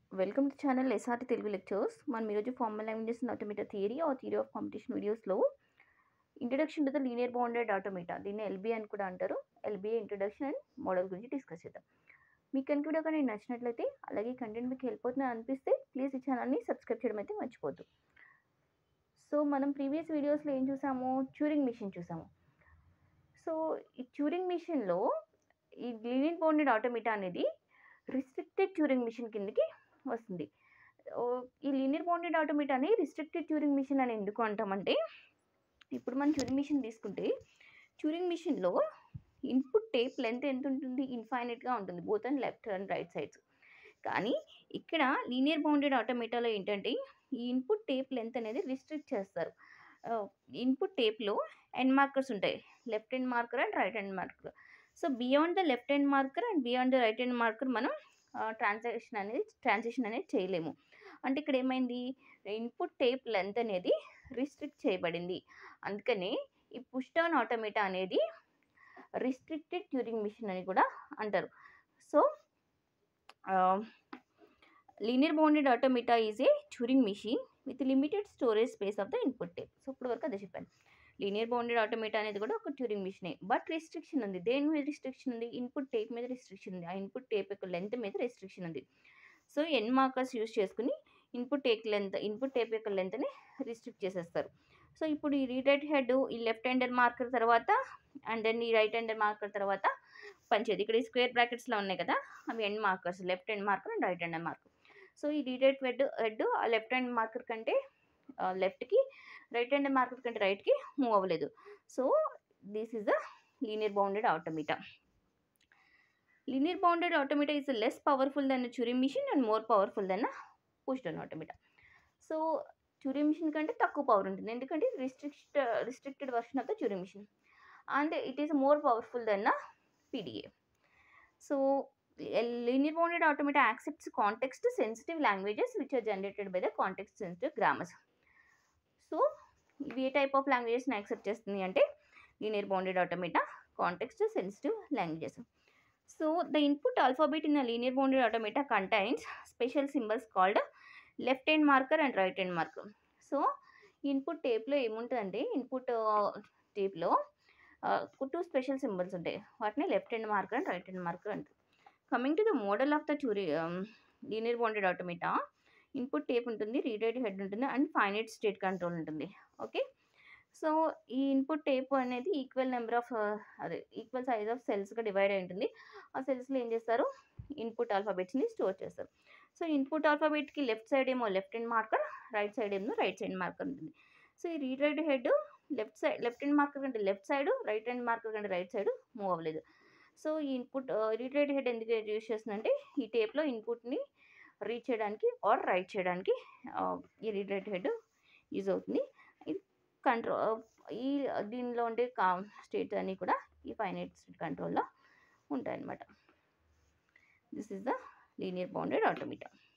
welcome to channel SRT Telugu lectures మనం ఈరోజు formal languages and automata theory or theory of competition వీడియోస్లో introduction to the linear bounded automata దీన్ని LB అని కూడా అంటారు ఎల్బీఏ ఇంట్రడక్షన్ అండ్ మోడల్ గురించి discuss చేద్దాం మీకు కనుక వీడియో కానీ నచ్చినట్లయితే అలాగే కంటెంట్ మీకు హెల్ప్ అవుతుందని అనిపిస్తే ప్లీజ్ ఈ ఛానల్ని సబ్స్క్రైబ్ చేయడం అయితే మర్చిపోద్దు సో మనం ప్రీవియస్ వీడియోస్లో ఏం చూసాము ట్యూరింగ్ మిషన్ చూసాము సో ఈ ట్యూరింగ్ మిషన్లో ఈ లీనియర్ బౌండెడ్ ఆటోమేటా అనేది రిస్ట్రిక్టెడ్ ట్యూరింగ్ మిషన్ కిందకి వస్తుంది ఓ, ఈ లీనియర్ బౌండెడ్ ఆటోమేటాని రిస్ట్రిక్టెడ్ ట్యూరింగ్ మిషన్ అని ఎందుకు అంటామంటే ఇప్పుడు మనం ట్యూరింగ్ మిషన్ తీసుకుంటే ట్యూరింగ్ మిషన్లో ఇన్పుట్ టేప్ లెంత్ ఎంత ఉంటుంది ఇన్ఫైనెట్గా ఉంటుంది both and left and right sides కానీ ఇక్కడ లీనియర్ బౌండెడ్ ఆటోమేటాలో ఏంటంటే ఈ ఇన్పుట్ టేప్ లెంత్ అనేది రిస్ట్రిక్ట్ చేస్తారు ఇన్పుట్ టేప్లో ఎండ్ మార్కర్స్ ఉంటాయి left hand marker and right hand marker so beyond the left hand marker and beyond the right hand marker మనం ట్రాన్సాక్షన్ అనేది ట్రాన్సాక్షన్ అనేది చేయలేము అంటే ఇక్కడ ఏమైంది ఇన్పుట్ టేప్ లెంత్ అనేది రిస్ట్రిక్ట్ చేయబడింది అందుకనే ఈ పుష్ డౌన్ ఆటోమేటా అనేది రిస్ట్రిక్టెడ్ ట్యూరింగ్ మిషన్ అని కూడా అంటారు so linear bounded automata is a Turing machine with limited storage space of the input tape so ఇప్పుడు వరకు అదే చెప్పాను లీనియర్ బౌండెడ్ ఆటోమేటా అనేది కూడా ఒక ట్యూరింగ్ మిషనే బట్ రిస్ట్రిక్షన్ ఉంది దేని మీద రిస్ట్రిక్షన్ ఉంది ఇన్పుట్ టేప్ మీద రిస్ట్రిక్షన్ ఉంది ఆ ఇన్పుట్ టేప్ యొక్క లెంత్ మీద రిస్ట్రిక్షన్ ఉంది సో ఎన్ మార్కర్స్ యూస్ చేసుకుని input take length input tape యొక్క లెంత్ని రిస్ట్రిక్ట్ చేసేస్తారు సో ఇప్పుడు ఈ రీడైట్ హెడ్ ఈ లెఫ్ట్ హ్యాండర్ మార్కర్ తర్వాత అండ్ దెన్ ఈ రైట్ హ్యాండర్ మార్కర్ తర్వాత పంచేది ఇక్కడ ఈ స్క్వేర్ బ్రాకెట్స్లో ఉన్నాయి కదా అవి end markers left hand marker and right hand marker so ఈ రీడైట్ హెడ్ హెడ్ ఆ లెఫ్ట్ హ్యాండ్ మార్కర్ కంటే లెఫ్ట్కి రైట్ హ్యాండ్ మార్కర్ కంటే రైట్కి మూవ్ అవ్వలేదు so this is the linear bounded automata linear bounded automata is less powerful than Turing machine and more powerful than push down automata so Turing machine కంటే తక్కువ power ఉంటుంది ఎందుకంటే restrict restricted version of the Turing machine and it is more powerful than PDA so linear bounded automata accepts context sensitive languages which are generated by the context sensitive grammars so ఇవి ఏ type of లాంగ్వేజెస్ని accept చేస్తుంది అంటే linear bounded automata context sensitive languages so the input alphabet in linear bounded automata contains special symbols called left hand marker and right hand marker so input టేప్లో ఏముంటుందంటే input టేప్లో two special symbols ఉంటాయి వాటిని left hand marker and right hand marker అంటారు coming to the model of the చూరి linear bounded automata input tape ఉంటుంది రీడైట్ head ఉంటుంది and finite state control ఉంటుంది ఓకే సో ఈ ఇన్పుట్ టేప్ అనేది ఈక్వల్ నెంబర్ ఆఫ్ అదే ఈక్వల్ సైజ్ ఆఫ్ సెల్స్గా divide అయి ఉంటుంది ఆ సెల్స్లో ఏం చేస్తారు ఇన్పుట్ ఆల్ఫాబెట్స్ని స్టోర్ చేస్తారు సో ఇన్పుట్ ఆల్ఫాబెట్కి లెఫ్ట్ సైడ్ ఏమో left hand marker right side ఏమో రైట్ సైడ్ మార్కర్ ఉంటుంది సో ఈ read write head left side left hand marker కంటే left side right hand marker కంటే రైట్ సైడ్ మూవ్ అవ్వలేదు సో ఈ ఇన్పుట్ రీడ్ రైట్ హెడ్ ఎందుకు use చేస్తుందంటే ఈ టేప్లో ఇన్పుట్ని రీడ్ చేయడానికి ఆర్ రైట్ చేయడానికి ఈ రీడ్ రైట్ హెడ్ యూజ్ అవుతుంది ఇది కంట్రోల్ ఈ దీనిలో ఉండే కా స్టేట్స్ అన్నీ కూడా ఈ ఫైనైట్ స్టేట్ కంట్రోల్లో ఉంటాయన్నమాట this is the linear bounded automata